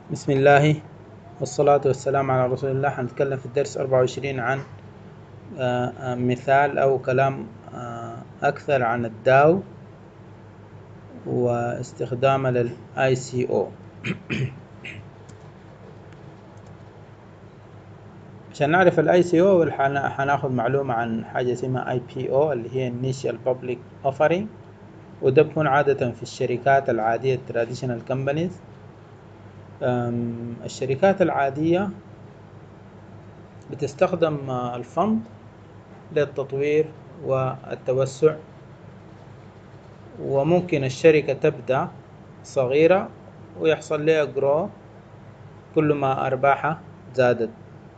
بسم الله والصلاة والسلام على رسول الله حنتكلم في الدرس 24 عن آه، آه، مثال أو كلام آه، أكثر عن الداو واستخدامه لل ICO عشان نعرف ال ICO حناخد معلومة عن حاجة اسمها IPO اللي هي Initial Public Offering وده بيكون عادة في الشركات العادية Traditional Companies الشركات العادية بتستخدم الفند للتطوير والتوسع وممكن الشركة تبدأ صغيرة ويحصل لها جرو كل ما أرباحها زادت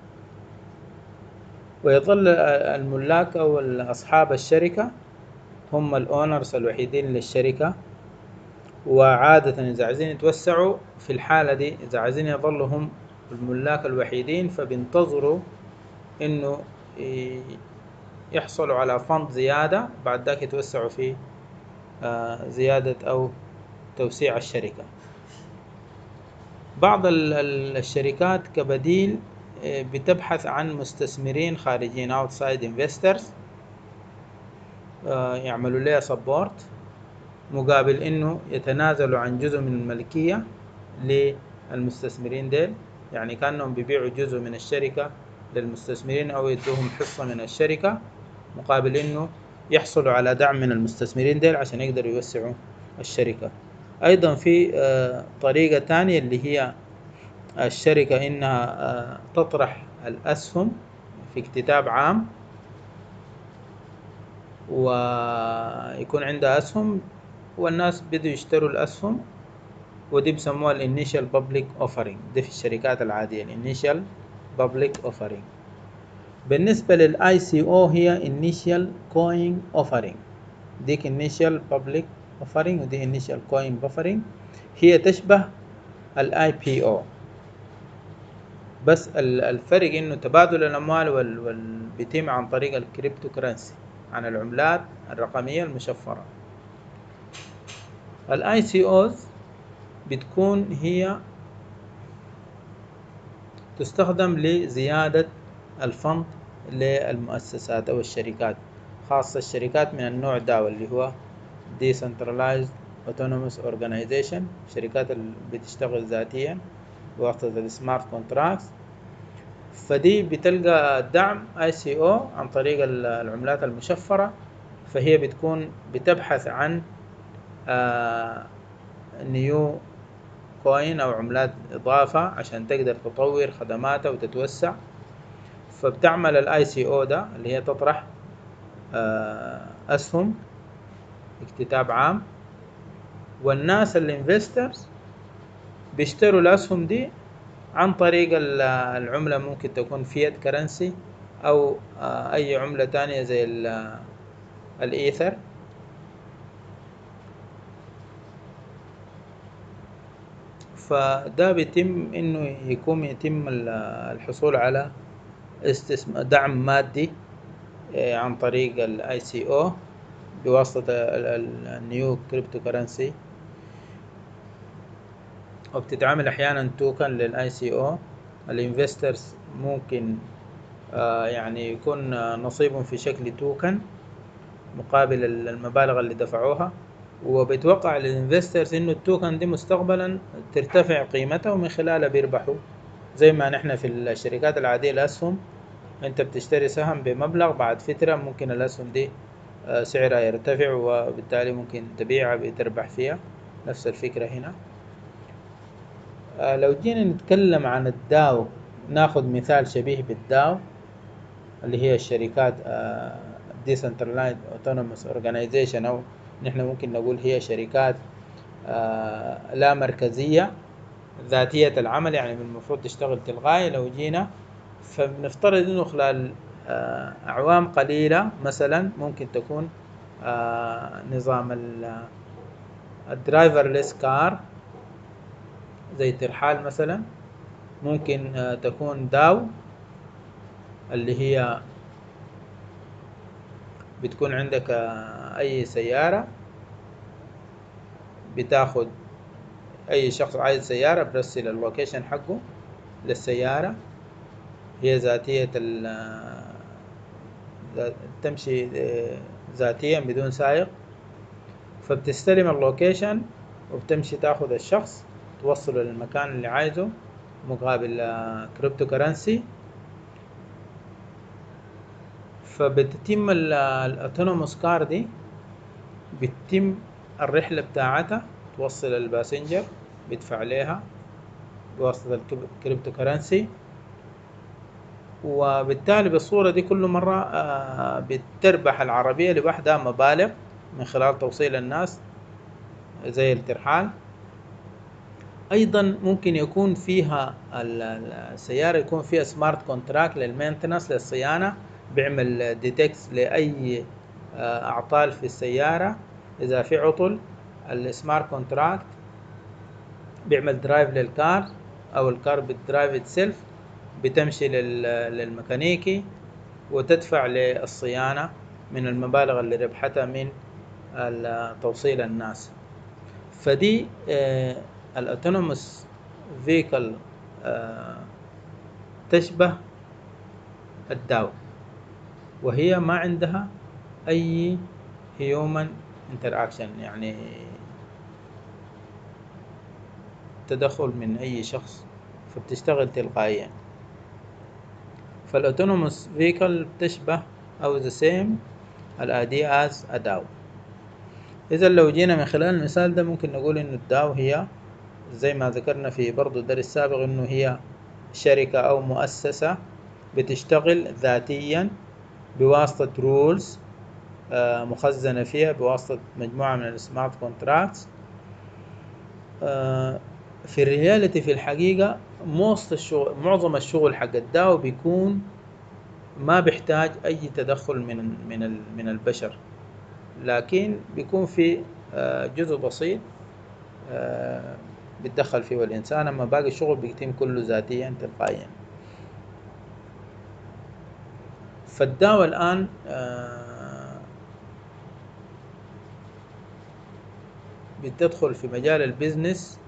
ويظل الملاك أو أصحاب الشركة هم الأونرز الوحيدين للشركة وعادة إذا عايزين يتوسعوا في الحالة دي إذا عايزين يظلوا هم الملاك الوحيدين فبينتظروا إنه يحصلوا على فند زيادة بعد ذاك يتوسعوا في آه، زيادة أو توسيع الشركة بعض الشركات كبديل آه، بتبحث عن مستثمرين خارجيين outside investors آه، يعملوا لها support مقابل انه يتنازلوا عن جزء من الملكية للمستثمرين ديل يعني كانهم بيبيعوا جزء من الشركة للمستثمرين او يدوهم حصة من الشركة مقابل انه يحصلوا على دعم من المستثمرين ديل عشان يقدروا يوسعوا الشركة ايضا في آه، طريقة تانية اللي هي الشركة انها آه، تطرح الاسهم في اكتتاب عام ويكون عندها اسهم والناس بدوا يشتروا الأسهم ودي بسموها الانيشال بابليك اوفرنج دي في الشركات العادية الانيشال بابليك اوفرنج بالنسبة للاي سي او هي انيشال كوين اوفرنج ديك انيشال بابليك اوفرنج ودي انيشال كوين اوفرنج هي تشبه الاي بي او بس الفرق انه تبادل الاموال وال... بيتم عن طريق الكريبتو كرنسي عن العملات الرقمية المشفرة الاي سي اوز بتكون هي تستخدم لزيادة الفند للمؤسسات أو الشركات خاصة الشركات من النوع ده واللي هو Decentralized Autonomous Organization شركات اللي بتشتغل ذاتيا بواسطة السمارت كونتراكتس فدي بتلقى دعم اي سي او عن طريق العملات المشفرة فهي بتكون بتبحث عن نيو كوين او عملات اضافة عشان تقدر تطور خدماتها وتتوسع فبتعمل الاي سي او ده اللي هي تطرح آه، اسهم اكتتاب عام والناس الانفسترز بيشتروا الاسهم دي عن طريق العملة ممكن تكون فيات كرنسي او آه، اي عملة تانية زي الايثر فده بيتم انه يكون يتم الحصول على استثمار دعم مادي آه، عن طريق الاي سي او بواسطة النيو كريبتو كرنسي وبتتعامل احيانا توكن للاي سي او الانفسترز ممكن آه، يعني يكون نصيبهم في شكل توكن مقابل المبالغ اللي دفعوها وبيتوقع للانفسترز انه التوكن دي مستقبلا ترتفع قيمتها ومن خلالها بيربحوا زي ما نحن في الشركات العادية الاسهم انت بتشتري سهم بمبلغ بعد فترة ممكن الاسهم دي آه، سعرها يرتفع وبالتالي ممكن تبيعها بتربح فيها نفس الفكرة هنا آه، لو جينا نتكلم عن الداو ناخذ مثال شبيه بالداو اللي هي الشركات آه، Decentralized Autonomous Organization أو نحن ممكن نقول هي شركات آه، لا مركزية ذاتية العمل يعني من المفروض تشتغل تلقائي لو جينا فبنفترض انه خلال آه، اعوام قليلة مثلا ممكن تكون آه، نظام الدرايفرلس كار زي ترحال مثلا ممكن تكون داو اللي هي بتكون عندك اي سيارة بتاخد أي شخص عايز سيارة برسل اللوكيشن حقه للسيارة هي ذاتية ال تمشي ذاتيا بدون سائق فبتستلم اللوكيشن وبتمشي تاخذ الشخص توصله للمكان اللي عايزه مقابل كريبتو كرنسي فبتتم الاوتونوموس كار دي بتتم الرحلة بتاعتها توصل الباسنجر بيدفع عليها بواسطة الكريبتو كرنسي وبالتالي بالصورة دي كل مرة آه، بتربح العربية لوحدها مبالغ من خلال توصيل الناس زي الترحال ايضا ممكن يكون فيها السيارة يكون فيها سمارت كونتراكت للمينتنس للصيانة بيعمل ديتكس لاي آه، اعطال في السيارة اذا في عطل السمارت كونتراكت بيعمل درايف للكار او الكار بتدرايف اتسلف بتمشي للميكانيكي وتدفع للصيانة من المبالغ اللي ربحتها من توصيل الناس فدي الاوتونوموس فيكل تشبه الداو وهي ما عندها اي هيومن انتراكشن يعني تدخل من اي شخص فبتشتغل تلقائيا فالاوتونوموس فيكل بتشبه او ذا سيم الادي از اداو اذا لو جينا من خلال المثال ده ممكن نقول انه الداو هي زي ما ذكرنا في برضو الدرس السابق انه هي شركة او مؤسسة بتشتغل ذاتيا بواسطة رولز آه، مخزنة فيها بواسطة مجموعة من السمارت كونتراكتس آه، في الرياليتي في الحقيقة موست الشغل معظم الشغل حق الداو بيكون ما بيحتاج أي تدخل من من من البشر لكن بيكون في آه، جزء بسيط بيتدخل فيه الإنسان أما باقي الشغل بيتم كله ذاتيا تلقائيا فالداو الآن بتدخل في مجال البيزنس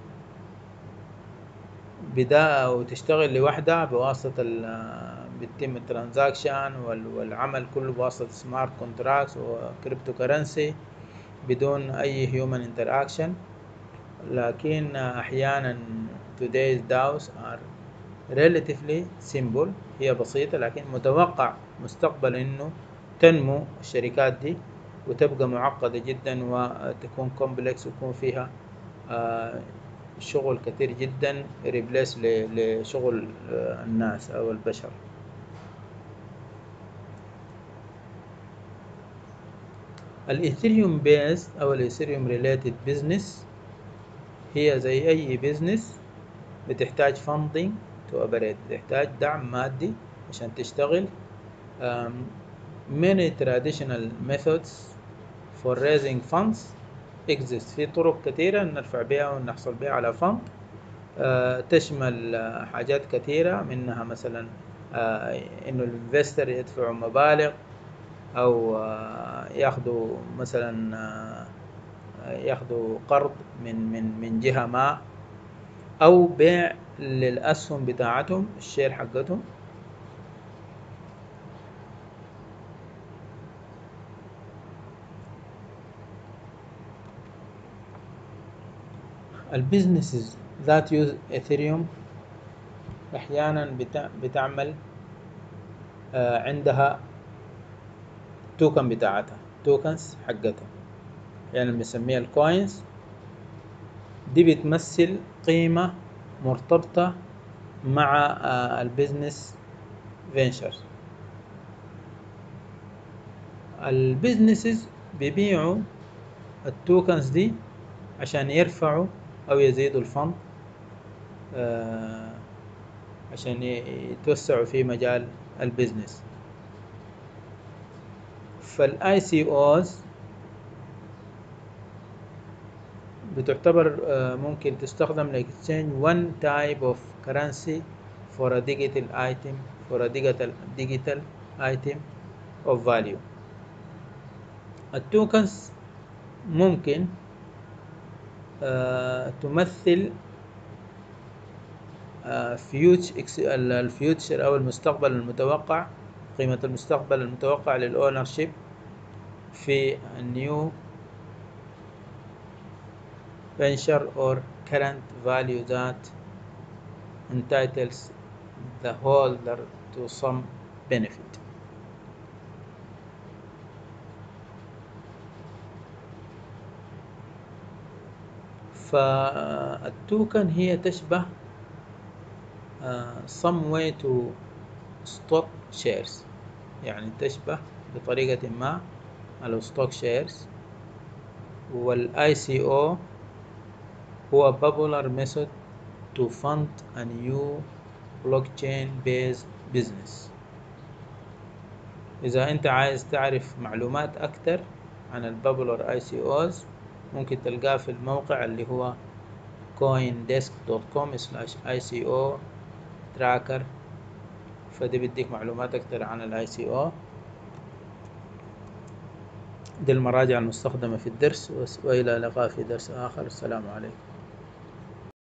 بداية وتشتغل لوحدها بواسطة بتتم الترانزاكشن والعمل كله بواسطة سمارت كونتراكتس وكريبتو كرنسي بدون أي هيومن انتراكشن لكن أحيانا today's DAOs are relatively simple هي بسيطة لكن متوقع مستقبل إنه تنمو الشركات دي وتبقى معقدة جدا وتكون كومبلكس ويكون فيها آه، شغل كثير جدا ريبليس لشغل آه، الناس أو البشر الاثيريوم بيز أو الاثيريوم ريليتد بزنس هي زي أي بزنس بتحتاج فاندنج تو اوبريت بتحتاج دعم مادي عشان تشتغل um, many traditional methods for raising funds exist في طرق كثيرة نرفع بها ونحصل بها على فند آه تشمل آه حاجات كثيرة منها مثلا آه انه الانفستر يدفعوا مبالغ او آه ياخذوا مثلا آه ياخذوا قرض من من من جهة ما او بيع للاسهم بتاعتهم الشير حقتهم البيزنسز ذات يوز اثيريوم احيانا بتعمل آه، عندها توكن بتاعتها توكنز حقتها يعني بنسميها الكوينز دي بتمثل قيمة مرتبطة مع آه، البيزنس فينشر البيزنسز بيبيعوا التوكنز دي عشان يرفعوا أو يزيدوا الفند آه، عشان يتوسعوا في مجال البيزنس فالاي سي اوز بتعتبر آه، ممكن تستخدم لاكسشينج one type of currency for a digital item for a digital digital item of value التوكنز ممكن آه، تمثل فيوتش الفيوتشر او المستقبل المتوقع قيمة المستقبل المتوقع للأونر شيب في النيو venture or current value that entitles the holder to some benefit فالتوكن هي تشبه uh, some way to stock shares يعني تشبه بطريقة ما الستوك شيرز والاي سي او هو popular method to fund a new blockchain based business إذا أنت عايز تعرف معلومات أكتر عن البابولار اي سي اوز ممكن تلقاه في الموقع اللي هو coindesk.com slash ICO tracker فدي بيديك معلومات أكتر عن الاي سي او دي المراجع المستخدمة في الدرس وإلى اللقاء في درس آخر السلام عليكم